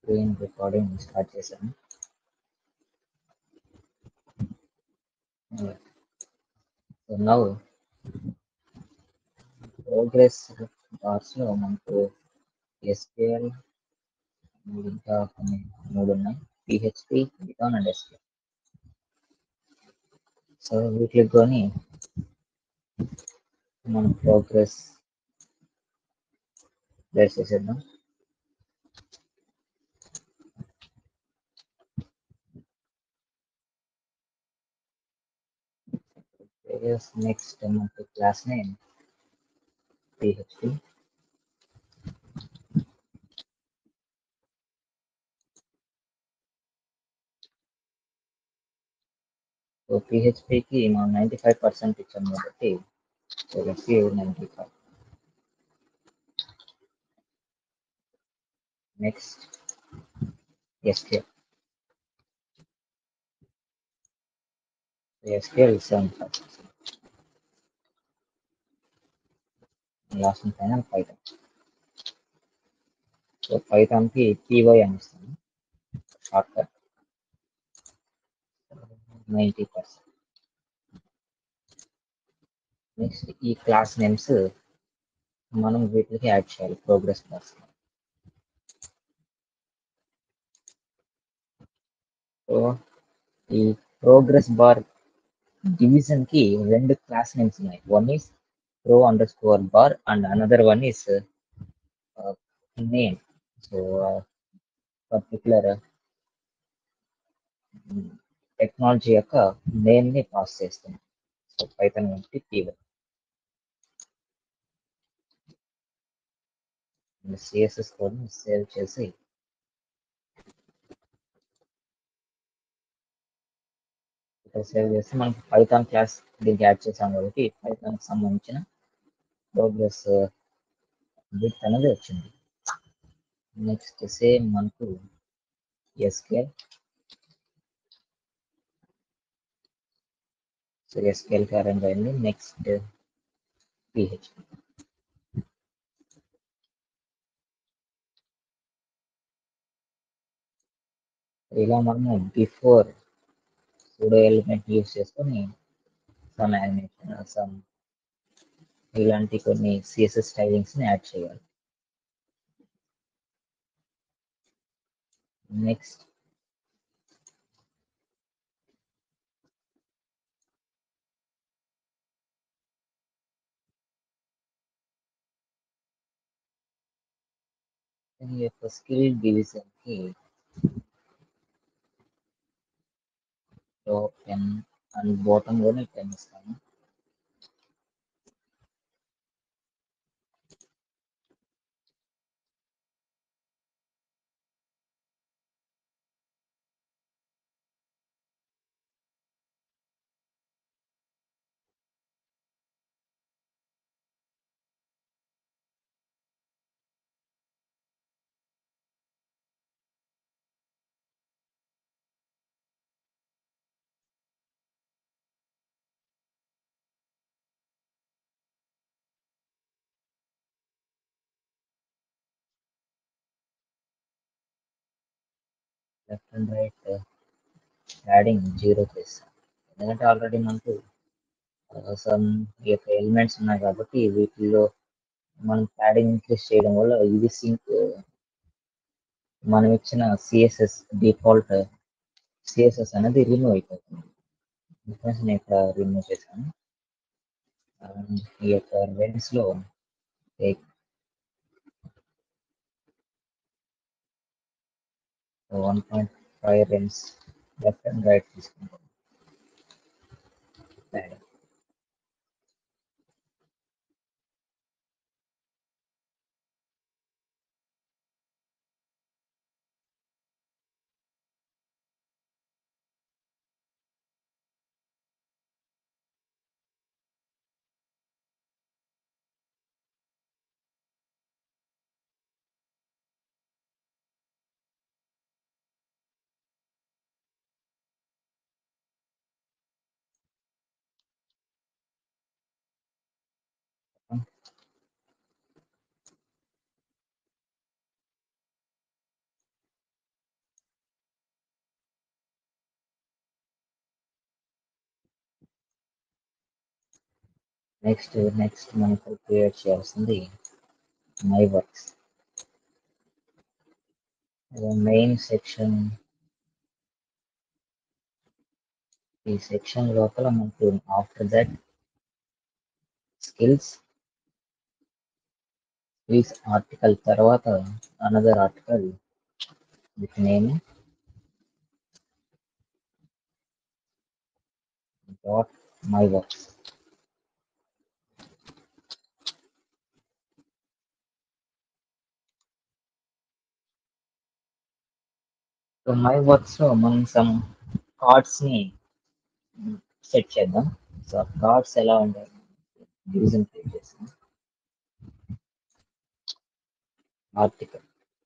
Screen recording start చేశాను so now progress బార్స్లో మనకు ఎస్కేఎల్ ఇంకా కొన్ని మూడు ఉన్నాయి PHP Python and SQL so వీటికి కొని మనం ప్రోగ్రెస్ ప్లేస్ చేసేద్దాం నెక్స్ట్ మనకు క్లాస్ నేమ్ పిహెచ్పి సో పిహెచ్పికి మనం నైంటీ ఫైవ్ పర్సెంట్ ఇచ్చాం కాబట్టి so let's ninety five next SQL SQL seventy five last పైన పైథాన్ సో పైథాన్కి పీవై అని ఇస్తాను shortcut ninety percent next ఈ క్లాస్ నేమ్స్ మనం వీటికి యాడ్ చేయాలి ప్రోగ్రెస్ క్లాస్ సో ఈ ప్రోగ్రెస్ బార్ డివిజన్ కి రెండు క్లాస్ నేమ్స్ ఉన్నాయి one is pro underscore bar and another one is name so particular technology యొక్క నేమ్ ని పాస్ చేస్తున్నాం సో పైథాన్ వంటి పీవై సిఎస్ఎస్ కోడ్ సేవ్ చేసి ఇక్కడ సేవ్ చేస్తే మనకి పైథాన్ క్లాస్ దీనికి యాడ్ చేసాం కాబట్టి పైథాన్ సంబంధించిన ప్రోగ్రెస్ బిట్ అనేది వచ్చింది నెక్స్ట్ సేమ్ మనకు ఎస్కేల్ సో ఎస్కేల్ కరెంట్ అయింది నెక్స్ట్ పిహెచ్పి ఇలా మనము బిఫోర్ సూడో ఎలిమెంట్ యూస్ చేసుకొని సమ్ యానిమేషన్ సమ్ ఇలాంటి కొన్ని సిఎస్ఎస్ స్టైలింగ్స్ ని యాడ్ చేయాలి నెక్స్ట్ ఈ యొక్క స్కిల్ డివిజన్ కి టాప్ టెన్ అండ్ బాటమ్ లోనే టెన్ ఇస్తాను left and right padding zero చేస్తాను ఎందుకంటే ఆల్రెడీ మనకు సమ్ ఈ యొక్క ఎలిమెంట్స్ ఉన్నాయి కాబట్టి వీటిల్లో మనం ప్యాడింగ్ ఇంక్రీస్ చేయడం వల్ల ఇది సింక్ మనం ఇచ్చిన సిఎస్ఎస్ డిఫాల్ట్ సిఎస్ఎస్ అనేది రిమూవ్ అయిపోతుంది డిఫరెన్స్ నేను ఇక్కడ రిమూవ్ చేశాను అండ్ ఈ యొక్క రెండ్స్ లో one point five rems left and right తీసుకుంటాం ప్యాడింగ్ నెక్స్ట్ నెక్స్ట్ మనకు క్రియేట్ చేయాల్సింది మై వర్క్స్ మెయిన్ సెక్షన్ ఈ సెక్షన్ లోపల మనకు after that skills skills article తర్వాత another article with name dot my works so my works లో మనం some cards ని సెట్ చేద్దాం సో కార్డ్స్ ఎలా ఉంటాయి డివిజన్ క్రియేట్ చేస్తాం ఆర్టికల్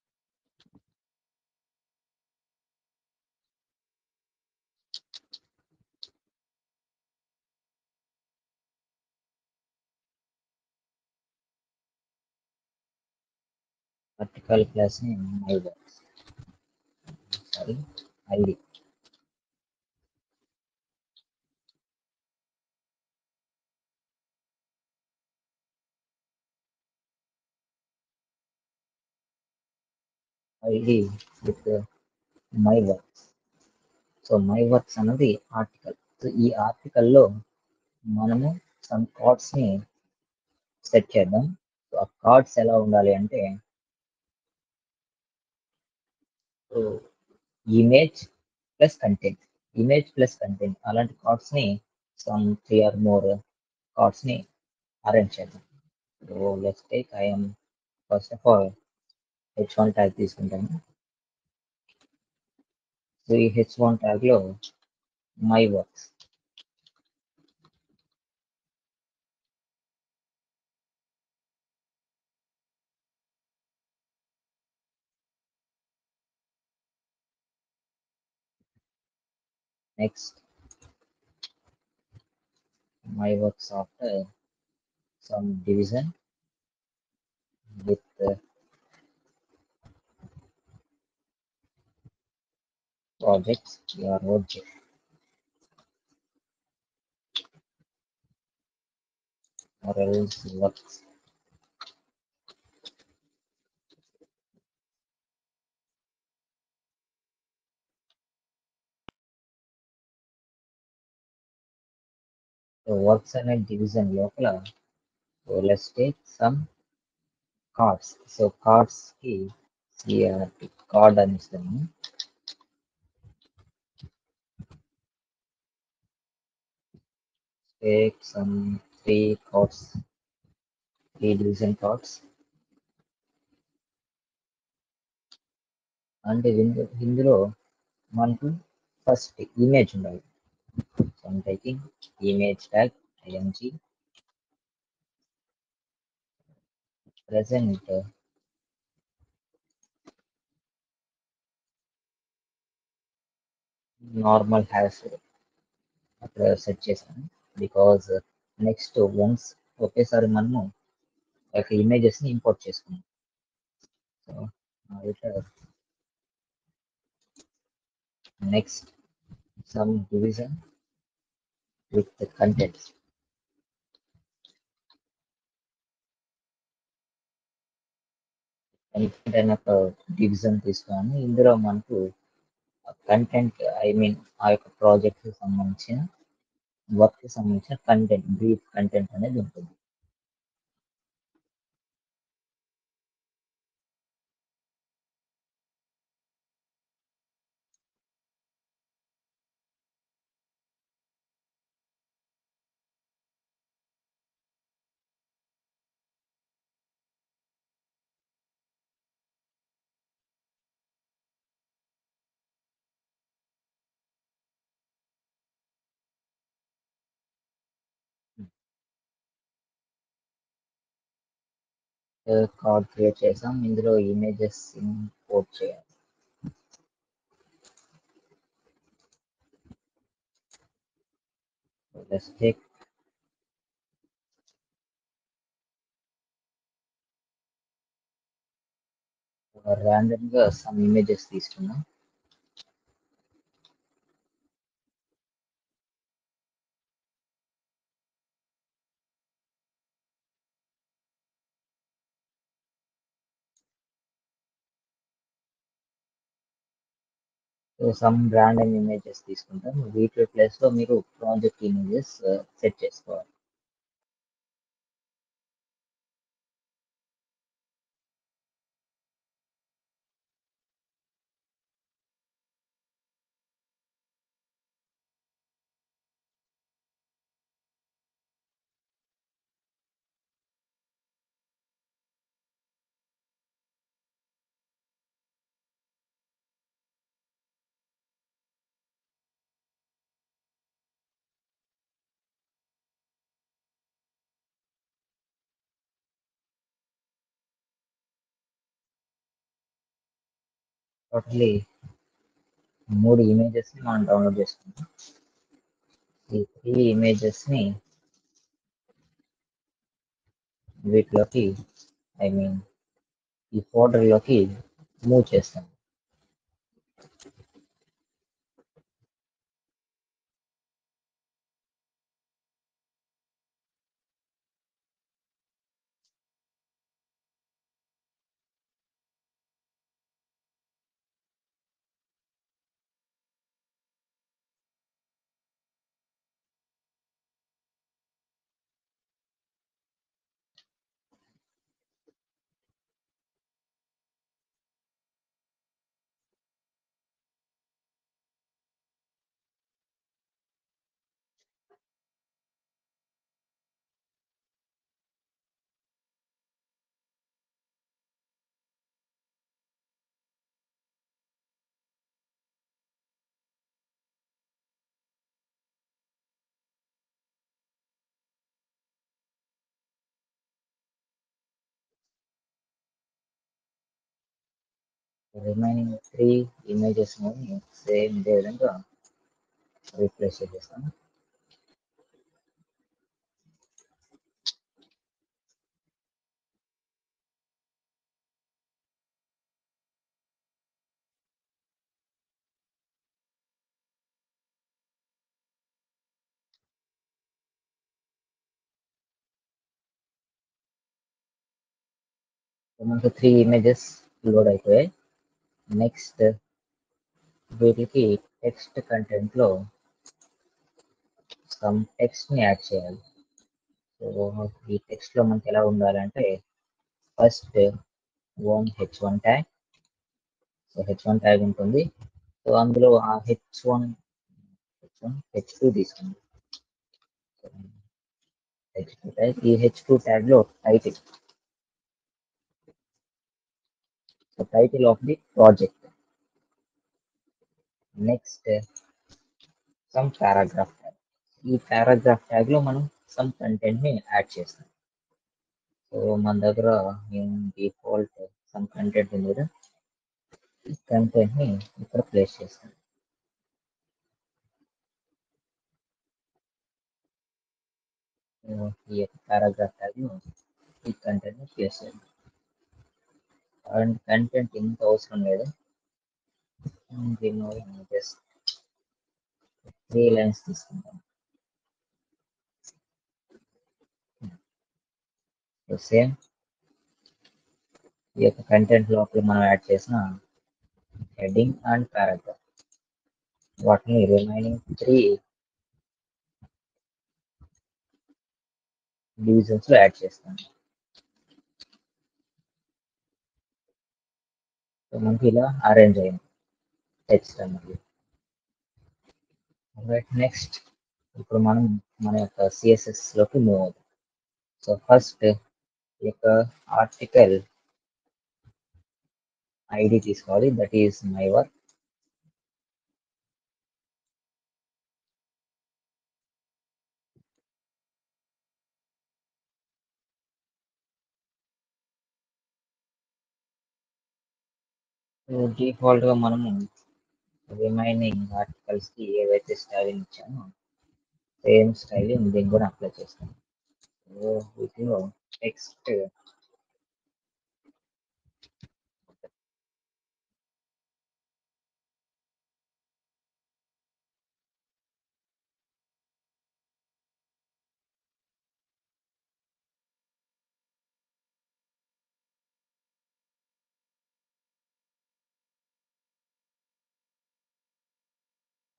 ఆర్టికల్ క్లాస్ ని my works sorry ID ID with my works so my works అన్నది article so ఈ ఆర్టికల్ లో మనము సమ్ కార్డ్స్ ని సెట్ చేద్దాం సో ఆ కార్డ్స్ ఎలా ఉండాలి అంటే so image plus content image plus content అలాంటి కార్డ్స్ ని some three or more cards ని అరేంజ్ చేద్దాం so let's take I'm first of all H one tag తీసుకుంటాను సో ఈ హెచ్ వన్ ట్యాగ్ లో my works next my works after some division with uh, projects your object or else works so works అనే division లోపల so let's take some cards so cards కి CRT card అని ఇస్తాము take some three cards three division cards అంటే ఇందు- ఇందులో మనకు first image ఉండాలి so I'm taking image tag img present uh, normal hash అక్కడ సెట్ చేశాను బికాజ్ నెక్స్ట్ వన్స్ ఒకేసారి మనము యొక్క ఇమేజెస్ ని ఇంపోర్ట్ చేసుకున్నాం so next some division with contents content ఒక డివిజన్ తీసుకొని ఇందులో మనకు కంటెంట్ ఐ మీన్ ఆ యొక్క ప్రాజెక్ట్ కి సంబంధించిన వర్క్ కి సంబంధించిన కంటెంట్ బ్రీఫ్ కంటెంట్ అనేది ఉంటుంది కార్డ్ క్రియేట్ చేసాం ఇందులో ఇమేజెస్ ఇంపోర్ట్ చేయాలి let's take ర్యాండమ్ గా సమ్ ఇమేజెస్ తీసుకున్నాం సో సమ్ ర్యాండమ్ ఇమేజెస్ తీసుకుంటాం వీటి ప్లేస్లో మీరు ప్రాజెక్ట్ ఇమేజెస్ సెట్ చేసుకోవాలి టోటలీ మూడు ఇమేజెస్ని మనం డౌన్లోడ్ చేసుకుంటాం ఈ త్రీ ఇమేజెస్ని వీటిలోకి ఐ మీన్ ఈ ఫోల్డర్లోకి మూవ్ చేస్తాం రిమైనింగ్ త్రీ ఇమేజెస్ని సేమ్ ఇదే విధంగా రీప్లేస్ చేసేస్తాం మనకు త్రీ ఇమేజెస్ లోడ్ అయిపోయాయి నెక్స్ట్ వీటికి టెక్స్ట్ కంటెంట్లో సమ్ టెక్స్ట్ని యాడ్ చేయాలి సో ఈ టెక్స్ట్లో మనకి ఎలా ఉండాలంటే first own H one tag so H one tag ఉంటుంది సో అందులో ఆ H one H one H two తీసుకుంది హెచ్ టూ ట్యాగ్ ఈ హెచ్ టూ ట్యాగ్లో title so title of the project next some paragraph tag ఈ paragraph ట్యాగ్లో మనం some కంటెంట్ని యాడ్ చేస్తాం సో మన దగ్గర డిఫాల్ట్ సమ్ కంటెంట్ ఉంది కదా ఈ కంటెంట్ని ఇక్కడ ప్లేస్ చేస్తాం సో ఈ యొక్క పారాగ్రాఫ్ ట్యాగ్లో ఈ కంటెంట్ని ప్లేస్ చేయాలి అండ్ కంటెంట్ ఇంత అవసరం లేదు దీన్ని జస్ట్ త్రీ లైన్స్ తీసుకుంటాం సో సేమ్ ఈ యొక్క కంటెంట్ లోపల మనం యాడ్ చేసిన హెడ్డింగ్ అండ్ పారాగ్రాఫ్ వాటిని రిమైనింగ్ త్రీ డివిజన్స్ లో యాడ్ చేస్తాను సో మనకి ఇలా అరేంజ్ అయింది టెక్స్ట్ అన్నది రైట్ నెక్స్ట్ ఇప్పుడు మనం మన యొక్క సిఎస్ఎస్ లోకి మూవ్ అవుతాం సో ఫస్ట్ ఈ యొక్క ఆర్టికల్ ఐడి తీసుకోవాలి that is my work default గా మనము రిమైనింగ్ ఆర్టికల్స్ కి ఏవైతే స్టైలింగ్ ఇచ్చామో సేమ్ స్టైలింగ్ దీన్ని కూడా అప్లై చేస్తాం సో వీటిలో టెక్స్ట్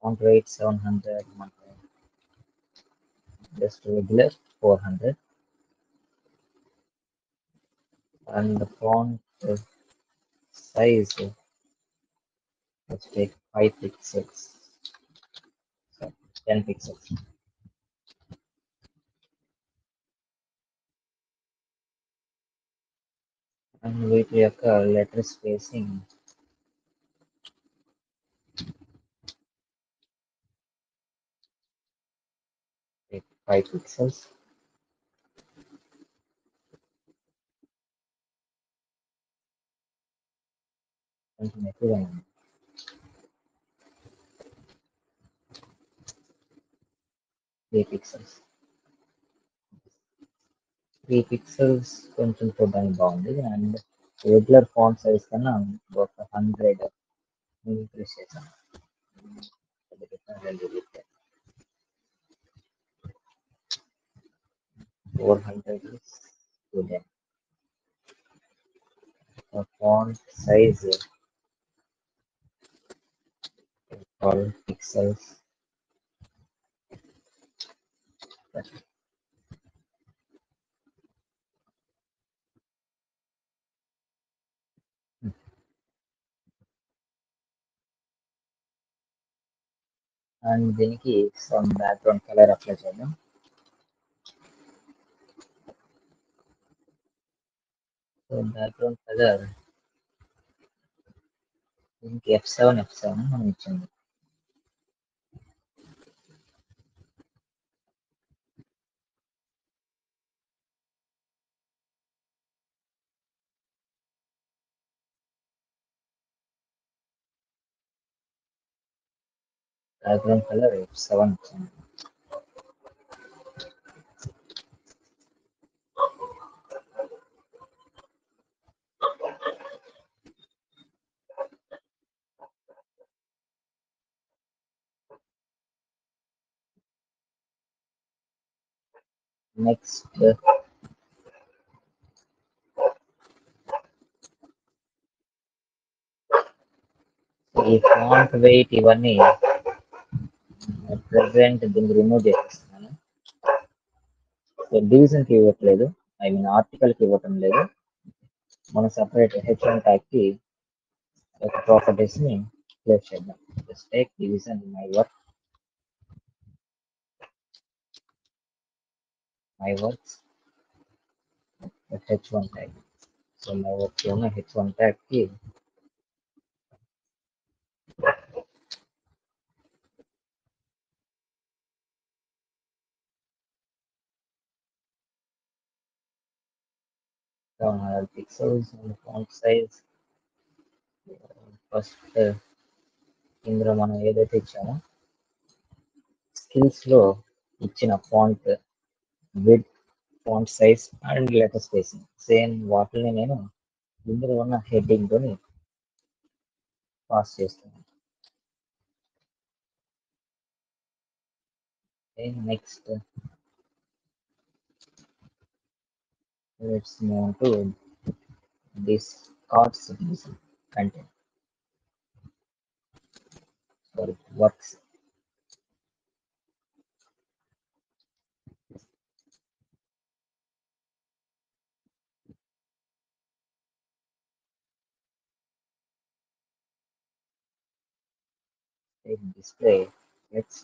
font weight 700 మనకు just regular 400 and the font uh, size uh, let's take 5 pixels so 10 pixels and వీటి యొక్క లెటర్ స్పేసింగ్ ఫైవ్ పిక్సెల్స్ కొంచెం ఎక్కువగా ఉంది త్రీ పిక్సెల్స్ త్రీ పిక్సెల్స్ కొంచెం చూడడానికి బాగుంది అండ్ రెగ్యులర్ ఫాంట్ సైజ్ కన్నా ఒక హండ్రెడ్ ఇంక్రీస్ చేశాను four hundred student font size twelve pixels and దీనికి సమ్ బ్యాక్గ్రౌండ్ కలర్ అప్లై చేద్దాం సో బ్యాక్గ్రౌండ్ కలర్ దీనికి ఎఫ్ సెవెన్ ఎఫ్ సెవెన్ మనం ఇచ్చింది బ్యాక్గ్రౌండ్ కలర్ ఎఫ్ సెవెన్ ఇచ్చింది నెక్స్ట్ ఈ ఫాంట్ వెయిట్ ఇవన్నీ ప్రెసెంట్ దీన్ని రిమూవ్ చేసేస్తున్నాను సో డివిజన్కి ఇవ్వట్లేదు ఐ మీన్ ఆర్టికల్కి ఇవ్వటం లేదు మనం సపరేట్ హెచ్ వన్ ట్యాగ్కి ఒక ప్రాపర్టీస్ని ప్లేస్ చేద్దాం just take division my work my works H one tag so my work ఉన్న హెచ్ వన్ ట్యాగ్కి seven hundred pixels and font size first ఇందులో మనం ఏదైతే ఇచ్చామో స్కిల్స్ లో ఇచ్చిన font with font size and letter spacing same వాటిని నేను ఇందులో ఉన్న హెడ్డింగ్ తోని పాస్ చేస్తున్నాను next let's move to this cards content sorry works display let's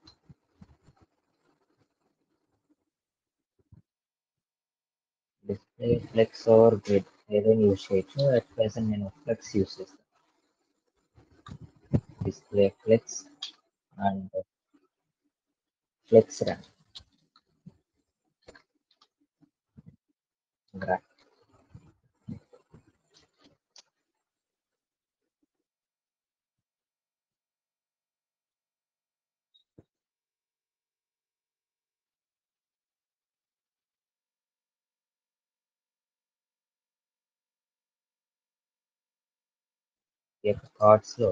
display flex or grid ఏదైనా యూస్ చేయొచ్చు అట్ ప్రెసెంట్ నేను ఫ్లెక్స్ యూస్ చేస్తాను display flex and flex run drag ఈ యొక్క కార్డ్స్ లో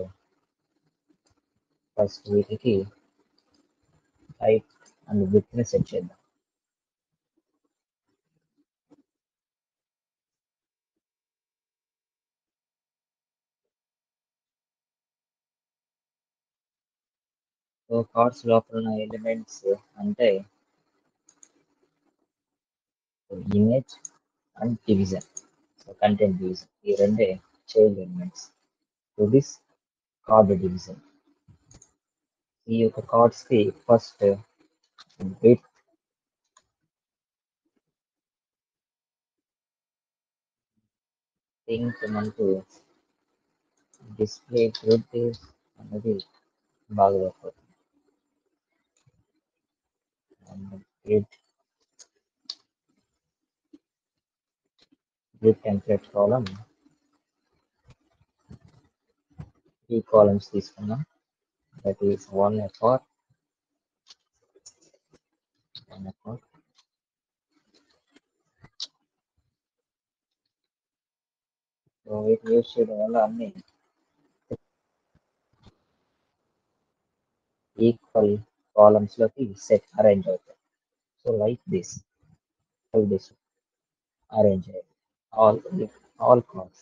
ఫస్ట్ వీటికి హైట్ అండ్ విత్ ని set చేద్దాం సో కార్డ్స్ లోపల ఉన్న ఎలిమెంట్స్ అంటే image and division so content division ఈ రెండే child elements to this card division ఈ యొక్క కార్డ్స్ కి ఫస్ట్ బిట్ థింక్ మనకు డిస్ప్లే గ్రిడ్ అనేది బాగా వర్క్ అవుతుంది గ్రిడ్ గ్రిడ్ టెంప్లెట్ కాలం ఈ కాలమ్స్ తీసుకున్నాం that is one FR one FR so వీటిని యూజ్ చేయడం వల్ల అన్ని ఈక్వల్ కాలమ్స్ లోకి సెట్ అరేంజ్ అవుతాయి so like this this arrange అయ్యాయి all all cards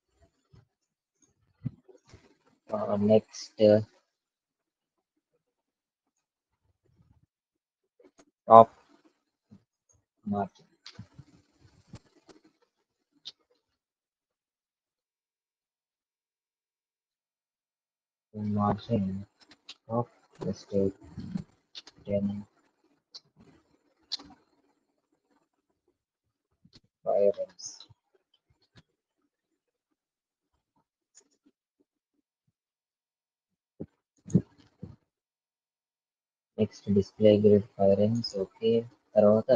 next top margin margin of the state 10 firearms. Next display grid ఫైరెన్స్ okay తర్వాత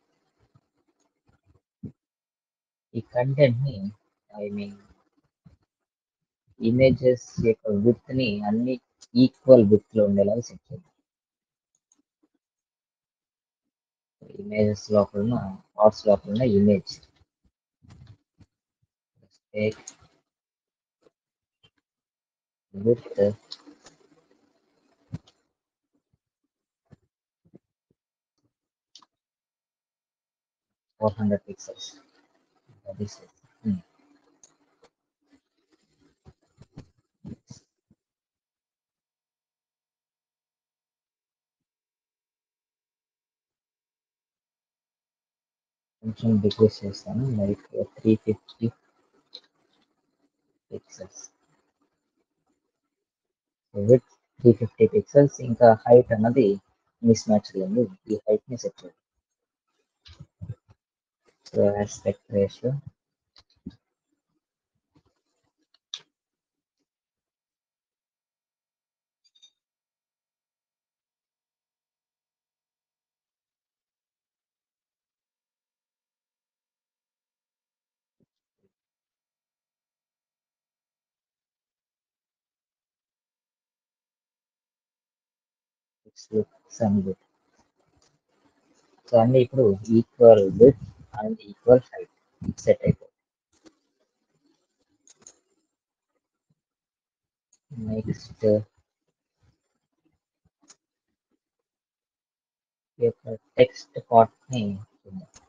ఈ కంటెంట్ ని ఐ మీన్ ఇమేజెస్ యొక్క విత్ ని అన్ని ఈక్వల్ విత్ లో ఉండేలాగా సెట్ చేద్దాం ఇమేజెస్ లోపల ఉన్న ఆర్ట్స్ లోపల ఉన్న image with four hundred pixels this కొంచెం డిక్రీస్ చేస్తాను like three fifty pixels with three fifty pixels ఇంకా హైట్ అన్నది మిస్ మ్యాచ్ లేదు ఈ హైట్ ని సెట్ చేయాలి so aspect ratio some with so అన్ని ఇప్పుడు equal with and equal height set అయిపోయి నెక్స్ట్ ఈ యొక్క టెక్స్ట్ పార్ట్ ని చూద్దాం